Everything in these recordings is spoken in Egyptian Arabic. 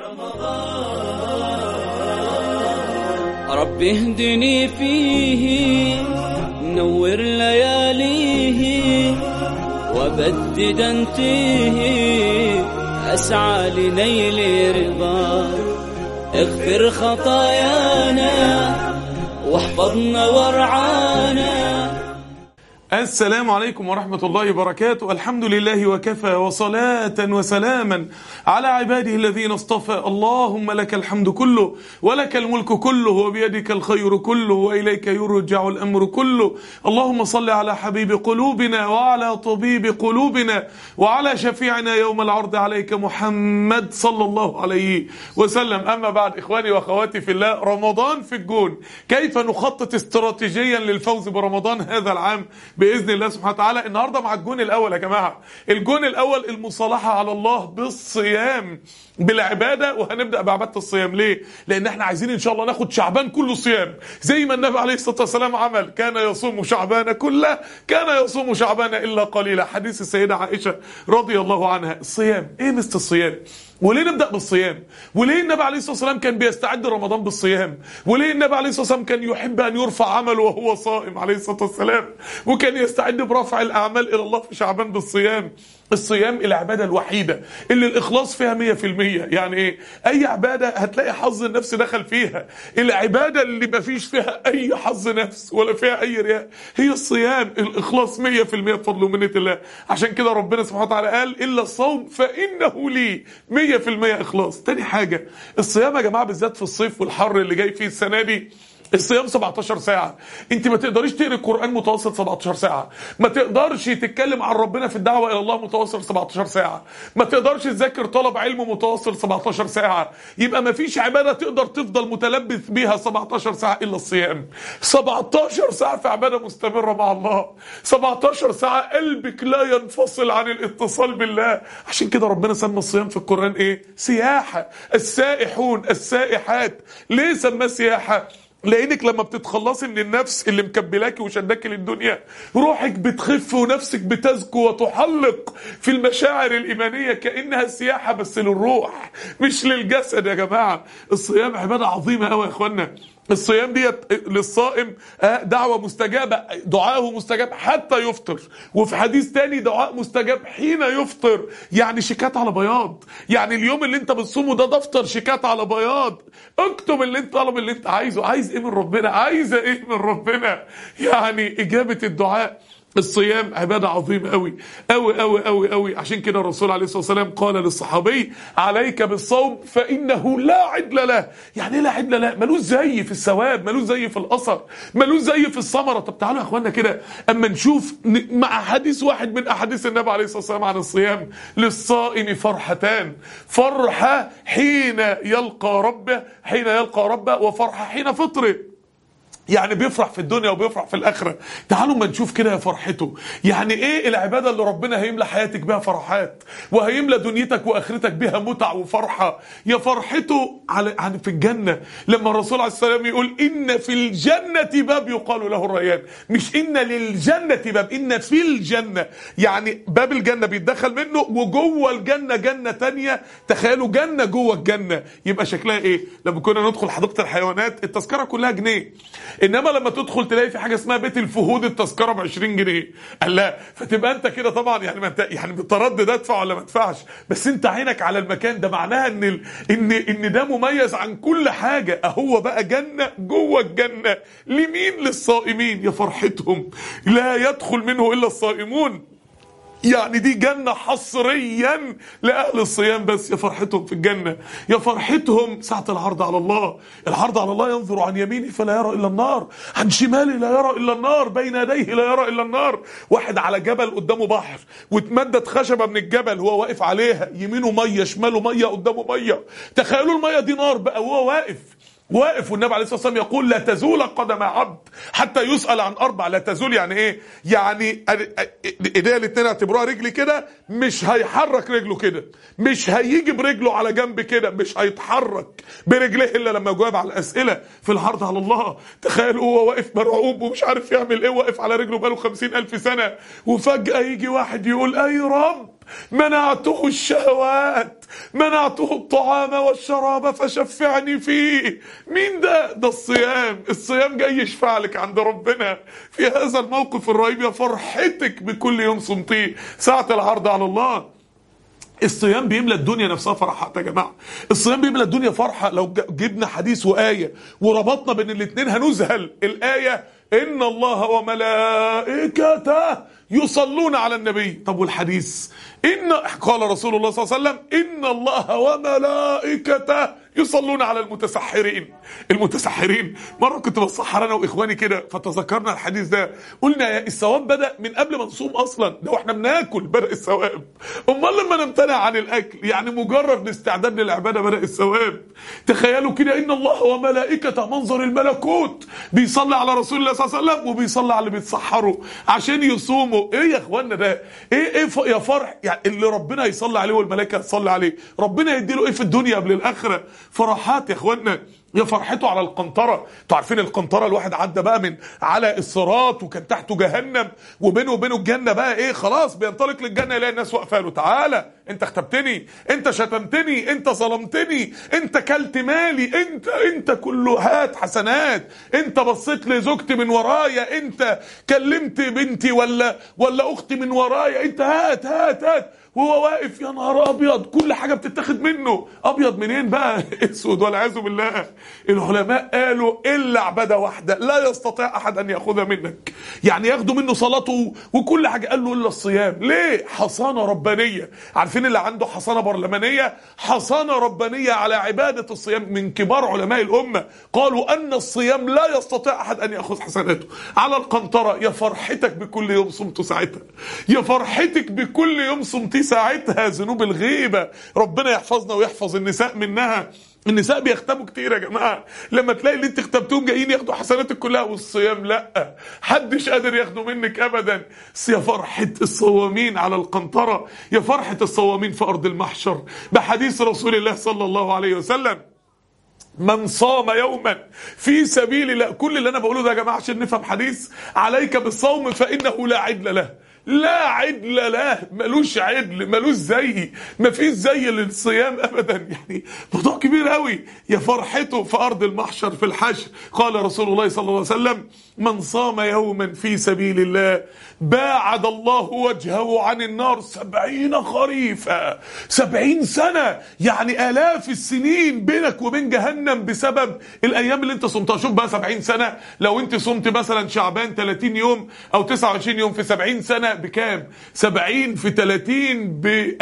رب اهدني فيه نور لياليه وبدد انتيه أسعى لنيل رضاك اغفر خطايانا واحفظنا وارعانا السلام عليكم ورحمة الله وبركاته الحمد لله وكفى وصلاة وسلاما على عباده الذين اصطفى اللهم لك الحمد كله ولك الملك كله وبيدك الخير كله وإليك يرجع الأمر كله اللهم صل على حبيب قلوبنا وعلى طبيب قلوبنا وعلى شفيعنا يوم العرض عليك محمد صلى الله عليه وسلم أما بعد إخواني وأخواتي في الله رمضان في الجون كيف نخطط استراتيجيا للفوز برمضان هذا العام باذن الله سبحانه وتعالى النهارده مع الجون الاول يا جماعه الجون الاول المصالحه على الله بالصيام بالعباده وهنبدا بعباده الصيام ليه لان احنا عايزين ان شاء الله ناخد شعبان كله صيام زي ما النبي عليه الصلاه والسلام عمل كان يصوم شعبان كله كان يصوم شعبان الا قليلا حديث السيده عائشه رضي الله عنها الصيام ايه مثل الصيام وليه نبدا بالصيام وليه النبي عليه الصلاه والسلام كان بيستعد رمضان بالصيام وليه النبي عليه الصلاه والسلام كان يحب ان يرفع عمله وهو صائم عليه الصلاه والسلام وكان يستعد برفع الاعمال الى الله في شعبان بالصيام الصيام العباده الوحيده اللي الاخلاص فيها 100% يعني ايه اي عباده هتلاقي حظ النفس دخل فيها العباده اللي ما فيش فيها اي حظ نفس ولا فيها اي رياء هي الصيام الاخلاص 100% بفضل ومنه الله عشان كده ربنا سبحانه وتعالى قال الا الصوم فانه لي 100% اخلاص تاني حاجه الصيام يا جماعه بالذات في الصيف والحر اللي جاي فيه السنه دي الصيام 17 ساعة انت ما تقدريش تقري القرآن متوسط 17 ساعة ما تقدرش تتكلم عن ربنا في الدعوة الى الله متواصل 17 ساعة ما تقدرش تذاكر طلب علم متواصل 17 ساعة يبقى ما فيش عبادة تقدر تفضل متلبث بيها 17 ساعة الا الصيام 17 ساعة في عبادة مستمرة مع الله 17 ساعة قلبك لا ينفصل عن الاتصال بالله عشان كده ربنا سمى الصيام في القرآن ايه سياحة السائحون السائحات ليه سماه سياحة لانك لما بتتخلصي من النفس اللي مكبلاكي وشداكي للدنيا روحك بتخف ونفسك بتزكو وتحلق في المشاعر الايمانيه كانها سياحه بس للروح مش للجسد يا جماعه الصيام عباده عظيمه قوي يا اخوانا الصيام ديت للصائم دعوة مستجابة دعاءه مستجاب حتى يفطر وفي حديث تاني دعاء مستجاب حين يفطر يعني شيكات على بياض يعني اليوم اللي انت بتصومه ده دفتر شيكات على بياض اكتب اللي انت طالب اللي انت عايزه عايز ايه من ربنا عايزه ايه من ربنا يعني اجابة الدعاء الصيام عبادة عظيمة قوي قوي قوي قوي قوي عشان كده الرسول عليه الصلاة والسلام قال للصحابي عليك بالصوم فإنه لا عدل له يعني ايه لا عدل له ملوش زي في الثواب ملوش زي في الأثر ملوش زي في الثمرة طب تعالوا يا اخوانا كده اما نشوف مع حديث واحد من أحاديث النبي عليه الصلاة والسلام عن الصيام للصائم فرحتان فرحة حين يلقى ربه حين يلقى ربه وفرحة حين فطره يعني بيفرح في الدنيا وبيفرح في الاخره تعالوا ما نشوف كده يا فرحته يعني ايه العباده اللي ربنا هيملى حياتك بها فرحات وهيملى دنيتك واخرتك بها متع وفرحه يا فرحته على يعني في الجنه لما الرسول عليه السلام يقول ان في الجنه باب يقال له الريان مش ان للجنه باب ان في الجنه يعني باب الجنه بيتدخل منه وجوه الجنه جنه تانية تخيلوا جنه جوه الجنه يبقى شكلها ايه لما كنا ندخل حديقه الحيوانات التذكره كلها جنيه انما لما تدخل تلاقي في حاجه اسمها بيت الفهود التذكره ب 20 جنيه قال لا فتبقى انت كده طبعا يعني ما انت يعني متردد ادفع ولا ما ادفعش بس انت عينك على المكان ده معناها ان ال... ان ان ده مميز عن كل حاجه اهو بقى جنه جوه الجنه لمين للصائمين يا فرحتهم لا يدخل منه الا الصائمون يعني دي جنة حصريا لأهل الصيام بس يا فرحتهم في الجنة يا فرحتهم ساعة العرض على الله العرض على الله ينظر عن يمينه فلا يرى إلا النار عن شماله لا يرى إلا النار بين يديه لا يرى إلا النار واحد على جبل قدامه بحر واتمدد خشبة من الجبل هو واقف عليها يمينه مية شماله مية قدامه مية تخيلوا المية دي نار بقى وهو واقف واقف والنبي عليه الصلاه والسلام يقول لا تزول قدم عبد حتى يسال عن اربع لا تزول يعني ايه؟ يعني ايديا الاثنين اعتبروها رجلي كده مش هيحرك رجله كده مش هيجي برجله على جنب كده مش هيتحرك برجليه الا لما يجاوب على الاسئله في العرض على الله تخيل هو واقف مرعوب ومش عارف يعمل ايه واقف على رجله بقاله خمسين الف سنه وفجاه يجي واحد يقول اي رب منعته الشهوات منعته الطعام والشراب فشفعني فيه مين ده ده الصيام الصيام جاي يشفع لك عند ربنا في هذا الموقف الرهيب يا فرحتك بكل يوم صمتيه ساعة العرض على الله الصيام بيملى الدنيا نفسها فرحات يا جماعه الصيام بيملى الدنيا فرحه لو جبنا حديث وايه وربطنا بين الاثنين هنذهل الايه ان الله وملائكته يصلون على النبي طب والحديث ان قال رسول الله صلى الله عليه وسلم ان الله وملائكته يصلون على المتسحرين المتسحرين مره كنت بتسحر انا واخواني كده فتذكرنا الحديث ده قلنا يا الثواب بدا من قبل ما نصوم اصلا ده واحنا بناكل بدا الثواب امال لما نمتنع عن الاكل يعني مجرد الاستعداد للعباده بدا الثواب تخيلوا كده ان الله وملائكته منظر الملكوت بيصلي على رسول الله صلى الله عليه وسلم وبيصلي على اللي بيتسحروا عشان يصوموا ايه يا اخوانا ده ايه ايه يا فرح يعني اللي ربنا يصلي عليه والملائكه تصلي عليه ربنا يديله ايه في الدنيا قبل الاخره فرحات يا اخوانا يا فرحته على القنطره انتوا عارفين القنطره الواحد عدى بقى من على الصراط وكان تحته جهنم وبينه وبينه الجنه بقى ايه خلاص بينطلق للجنه يلاقي الناس واقفه له تعالى انت اختبتني انت شتمتني انت ظلمتني انت كلت مالي انت انت كله هات حسنات انت بصيت لزوجتي من ورايا انت كلمت بنتي ولا ولا اختي من ورايا انت هات هات هات وهو واقف يا نهار ابيض كل حاجه بتتاخد منه ابيض منين بقى اسود والعياذ بالله العلماء قالوا الا عباده واحده لا يستطيع احد ان ياخذها منك يعني ياخدوا منه صلاته وكل حاجه قال له الا الصيام ليه حصانه ربانيه عارفين اللي عنده حصانه برلمانيه حصانه ربانيه على عباده الصيام من كبار علماء الامه قالوا ان الصيام لا يستطيع احد ان ياخذ حسناته على القنطره يا فرحتك بكل يوم صمت ساعتها يا فرحتك بكل يوم صمتي ساعتها ذنوب الغيبه ربنا يحفظنا ويحفظ النساء منها النساء بيختموا كتير يا جماعه لما تلاقي اللي انت اختبتهم جايين ياخدوا حسناتك كلها والصيام لا حدش قادر ياخده منك ابدا بس يا فرحه الصوامين على القنطره يا فرحه الصوامين في ارض المحشر بحديث رسول الله صلى الله عليه وسلم من صام يوما في سبيل الله كل اللي انا بقوله ده يا جماعه عشان نفهم حديث عليك بالصوم فانه لا عدل له لا عدل له ملوش عدل ملوش زي مفيش زي للصيام ابدا يعني موضوع كبير قوي يا فرحته في ارض المحشر في الحشر قال رسول الله صلى الله عليه وسلم من صام يوما في سبيل الله باعد الله وجهه عن النار سبعين خريفا سبعين سنة يعني آلاف السنين بينك وبين جهنم بسبب الأيام اللي انت صمتها شوف بقى سبعين سنة لو انت صمت مثلا شعبان 30 يوم أو 29 يوم في سبعين سنة بكام 70 في 30 ب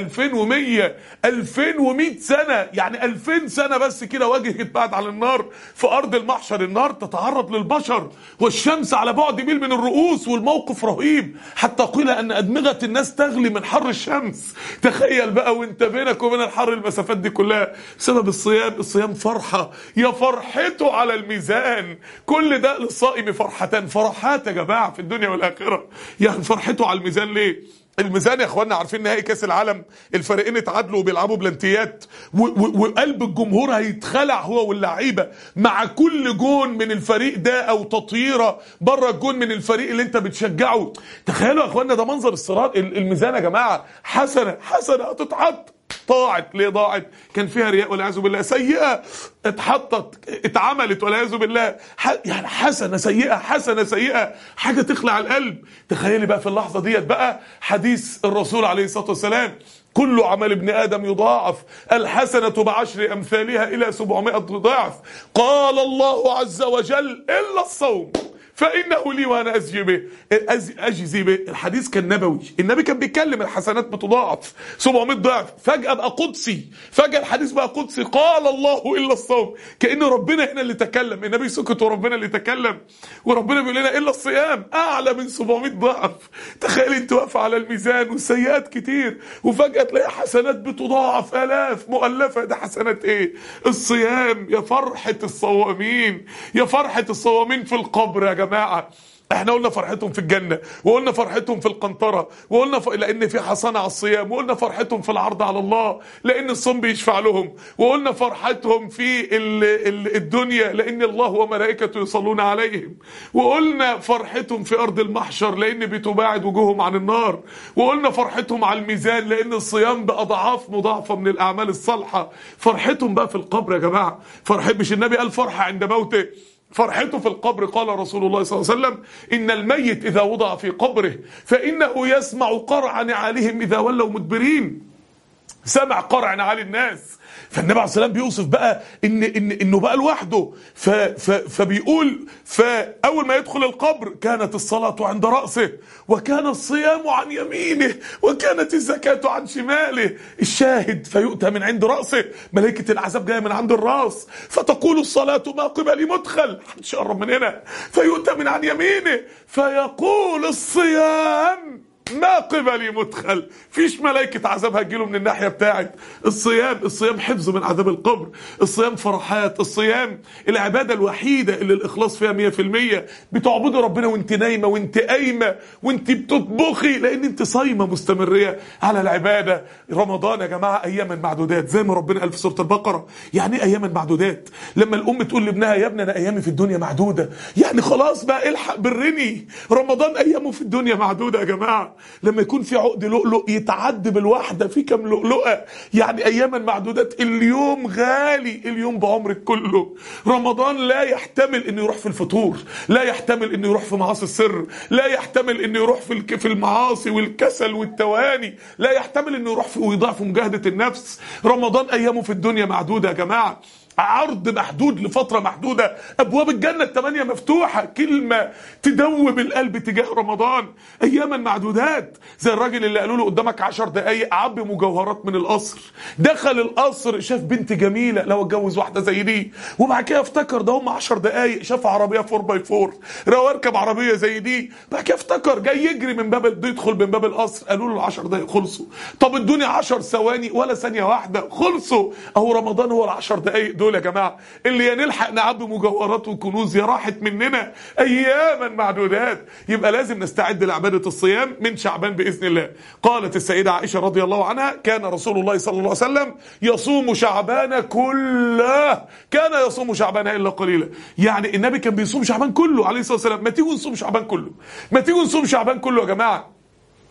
2100 2100 سنة يعني 2000 سنة بس كده وجهك اتبعد على النار في أرض المحشر النار تتعرض للبشر والشمس على بعد ميل من الرؤوس والموقف رهيب حتى قيل أن أدمغة الناس تغلي من حر الشمس تخيل بقى وانت بينك وبين الحر المسافات دي كلها سبب الصيام الصيام فرحة يا فرحته على الميزان كل ده للصائم فرحتان فرحات يا جماعة في الدنيا والآخرة يعني فرحته على الميزان ليه الميزان يا اخوانا عارفين نهائي كاس العالم الفريقين اتعادلوا وبيلعبوا بلانتيات وقلب الجمهور هيتخلع هو واللعيبه مع كل جون من الفريق ده او تطيره بره الجون من الفريق اللي انت بتشجعه تخيلوا يا اخوانا ده منظر الصراط الميزان يا جماعه حسنه حسنه هتتحط ضاعت ليه ضاعت كان فيها رياء والعياذ بالله سيئه اتحطت اتعملت والعياذ بالله يعني حسنه سيئه حسنه سيئه حاجه تخلع القلب تخيلي بقى في اللحظه ديت بقى حديث الرسول عليه الصلاه والسلام كل عمل ابن آدم يضاعف الحسنة بعشر أمثالها إلى سبعمائة ضعف قال الله عز وجل إلا الصوم فانه لي وانا اجزي به اجزي به الحديث كان نبوي النبي كان بيتكلم الحسنات بتضاعف 700 ضعف فجاه بقى قدسي فجاه الحديث بقى قدسي قال الله الا الصوم كان ربنا هنا اللي تكلم النبي سكت وربنا اللي تكلم وربنا بيقول لنا الا الصيام اعلى من 700 ضعف تخيل انت واقفه على الميزان والسيئات كتير وفجاه تلاقي حسنات بتضاعف الاف مؤلفه ده حسنات ايه الصيام يا فرحه الصوامين يا فرحه الصوامين في القبر يا جماعه جماعة احنا قلنا فرحتهم في الجنة وقلنا فرحتهم في القنطرة وقلنا ف... لان في حسنة على الصيام وقلنا فرحتهم في العرض على الله لان الصوم بيشفع لهم وقلنا فرحتهم في ال... ال... الدنيا لان الله وملائكته يصلون عليهم وقلنا فرحتهم في ارض المحشر لان بتباعد وجوههم عن النار وقلنا فرحتهم على الميزان لان الصيام باضعاف مضاعفة من الاعمال الصالحة فرحتهم بقى في القبر يا جماعة فرح مش النبي قال فرحة عند موته فرحته في القبر قال رسول الله صلى الله عليه وسلم إن الميت إذا وضع في قبره فإنه يسمع قرع نعالهم إذا ولوا مدبرين سمع قرع نعال الناس فالنبي عليه الصلاه والسلام بيوصف بقى ان ان انه بقى لوحده ف ف فبيقول فاول ما يدخل القبر كانت الصلاه عند راسه وكان الصيام عن يمينه وكانت الزكاه عن شماله الشاهد فيؤتى من عند راسه ملائكه العذاب جايه من عند الراس فتقول الصلاه ما قبل مدخل محدش يقرب من هنا فيؤتى من عن يمينه فيقول الصيام ما قبلي مدخل فيش ملائكة عذاب هتجيله من الناحية بتاعت الصيام الصيام حفظ من عذاب القبر الصيام فرحات الصيام العبادة الوحيدة اللي الإخلاص فيها مية في المية بتعبدي ربنا وانت نايمة وانت قايمة وانت بتطبخي لأن انت صايمة مستمرية على العبادة رمضان يا جماعة أياما معدودات زي ما ربنا قال في سورة البقرة يعني ايه أياما معدودات لما الأم تقول لابنها يا ابني أنا أيامي في الدنيا معدودة يعني خلاص بقى الحق برني رمضان أيامه في الدنيا معدودة يا جماعة لما يكون في عقد لؤلؤ يتعد بالواحده في كام لؤلؤه يعني اياما معدودات اليوم غالي اليوم بعمرك كله رمضان لا يحتمل انه يروح في الفطور لا يحتمل انه يروح في معاصي السر لا يحتمل انه يروح في الك- في المعاصي والكسل والتواني لا يحتمل انه يروح في ويضيع في مجاهده النفس رمضان ايامه في الدنيا معدوده يا جماعه عرض محدود لفترة محدودة أبواب الجنة الثمانية مفتوحة كلمة تدوب القلب تجاه رمضان أياما معدودات زي الراجل اللي قالوا له قدامك عشر دقايق عبي مجوهرات من القصر دخل القصر شاف بنت جميلة لو اتجوز واحدة زي دي وبعد كده افتكر ده هم عشر دقايق شاف عربية 4 باي 4 لو اركب عربية زي دي بعد كده افتكر جاي يجري من باب ال- يدخل من باب القصر قالوا له العشر دقايق خلصوا طب ادوني عشر ثواني ولا ثانية واحدة خلصوا اهو رمضان هو العشر دقايق دول يا جماعة اللي يا نلحق نعبي مجوهرات وكنوز يا راحت مننا اياما معدودات يبقى لازم نستعد لعبادة الصيام من شعبان بإذن الله قالت السيدة عائشة رضي الله عنها كان رسول الله صلى الله عليه وسلم يصوم شعبان كله كان يصوم شعبان إلا قليلا يعني النبي كان بيصوم شعبان كله عليه الصلاة والسلام ما تيجوا نصوم شعبان كله ما تيجوا نصوم شعبان كله يا جماعة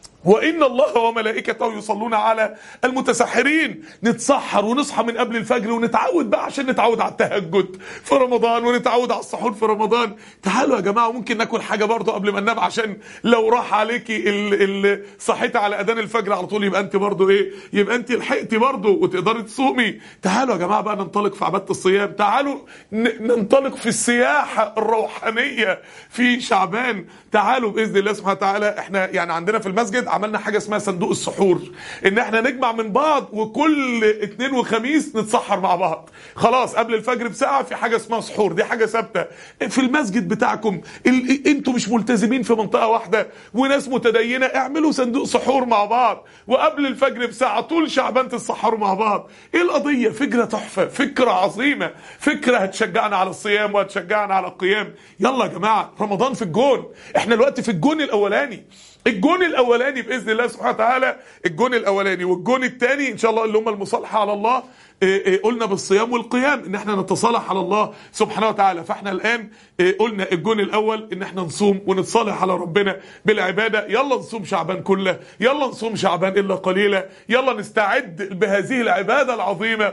وإن الله وملائكته يصلون على المتسحرين نتسحر ونصحى من قبل الفجر ونتعود بقى عشان نتعود على التهجد في رمضان ونتعود على السحور في رمضان تعالوا يا جماعة ممكن ناكل حاجة برضه قبل ما ننام عشان لو راح عليكي ال ال صحيتي على أذان الفجر على طول يبقى أنت برضه إيه يبقى أنت لحقتي برضه وتقدري تصومي تعالوا يا جماعة بقى ننطلق في عبادة الصيام تعالوا ن- ننطلق في السياحة الروحانية في شعبان تعالوا بإذن الله سبحانه وتعالى احنا يعني عندنا في المسجد عملنا حاجة اسمها صندوق السحور ان احنا نجمع من بعض وكل اثنين وخميس نتسحر مع بعض خلاص قبل الفجر بساعة في حاجة اسمها سحور دي حاجة ثابتة في المسجد بتاعكم ال... انتوا مش ملتزمين في منطقة واحدة وناس متدينة اعملوا صندوق سحور مع بعض وقبل الفجر بساعة طول شعبان تتسحروا مع بعض ايه القضية فكرة تحفة فكرة عظيمة فكرة هتشجعنا على الصيام وهتشجعنا على القيام يلا يا جماعة رمضان في الجون احنا الوقت في الجون الاولاني الجون الاولاني باذن الله سبحانه وتعالى الجون الاولاني والجون الثاني ان شاء الله اللي هم المصالحه على الله إيه إيه قلنا بالصيام والقيام ان احنا نتصالح على الله سبحانه وتعالى فاحنا الان إيه قلنا الجون الاول ان احنا نصوم ونتصالح على ربنا بالعباده يلا نصوم شعبان كله يلا نصوم شعبان الا قليلا يلا نستعد بهذه العباده العظيمه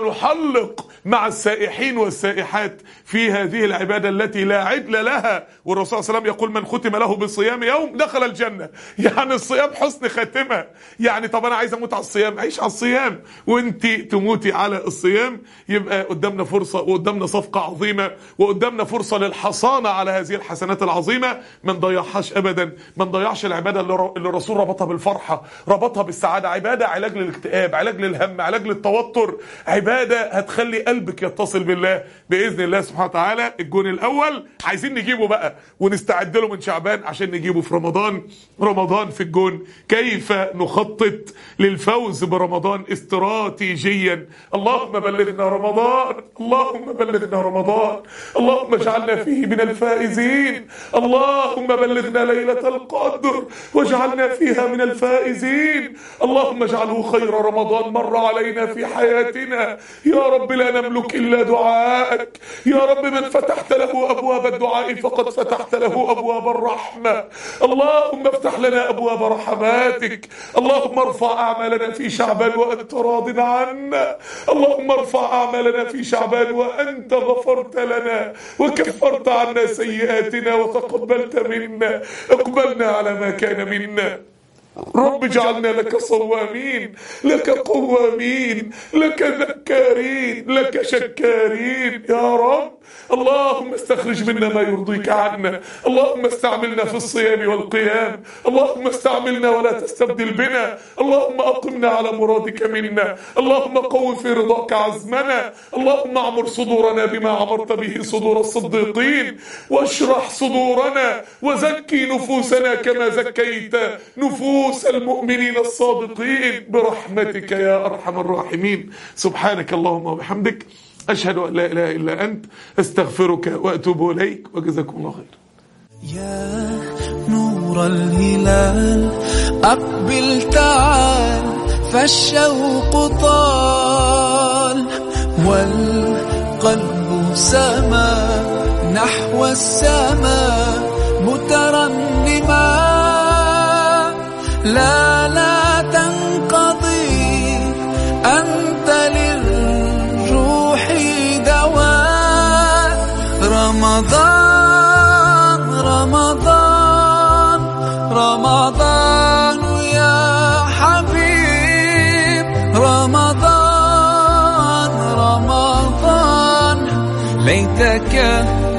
ونحلق مع السائحين والسائحات في هذه العباده التي لا عدل لها والرسول صلى الله عليه وسلم يقول من ختم له بصيام يوم دخل الجنه يعني الصيام حسن خاتمه يعني طب انا عايز اموت على الصيام عيش على الصيام وانت تموتي على الصيام يبقى قدامنا فرصه وقدامنا صفقه عظيمه وقدامنا فرصه للحصانه على هذه الحسنات العظيمه ما نضيعهاش ابدا ما نضيعش العباده اللي ر- اللي الرسول ربطها بالفرحه ربطها بالسعاده عباده علاج للاكتئاب علاج للهم علاج للتوتر عباده هتخلي قلبك يتصل بالله باذن الله سبحانه وتعالى الجون الاول عايزين نجيبه بقى ونستعد له من شعبان عشان نجيبه في رمضان رمضان في الجون كيف نخطط للفوز برمضان استراتيجيا اللهم بلغنا رمضان اللهم بلغنا رمضان اللهم اجعلنا فيه من الفائزين اللهم بلغنا ليلة القدر واجعلنا فيها من الفائزين اللهم اجعله خير رمضان مر علينا في حياتنا يا رب لا نملك إلا دعاءك يا رب من فتحت له أبواب الدعاء فقد فتحت له أبواب الرحمة اللهم افتح لنا أبواب رحماتك اللهم ارفع أعمالنا في شعبان وأنت راض عنا اللهم ارفع أعمالنا في شعبان وأنت غفرت لنا وكفرت عنا سيئاتنا وتقبلت منا اقبلنا على ما كان منا رب اجعلنا لك صوامين لك قوامين لك ذكارين لك شكارين يا رب اللهم استخرج منا ما يرضيك عنا اللهم استعملنا في الصيام والقيام اللهم استعملنا ولا تستبدل بنا اللهم أقمنا على مرادك منا اللهم قو في رضاك عزمنا اللهم اعمر صدورنا بما عمرت به صدور الصديقين واشرح صدورنا وزكي نفوسنا كما زكيت نفوس المؤمنين الصادقين برحمتك يا أرحم الراحمين سبحانك اللهم وبحمدك أشهد أن لا إله إلا أنت أستغفرك وأتوب إليك وجزاكم الله خير يا نور الهلال أقبل تعال فالشوق طال والقلب سما نحو السماء مترنما لا لا تنقضي أنت للروح دواء رمضان رمضان رمضان يا حبيب رمضان رمضان ليتك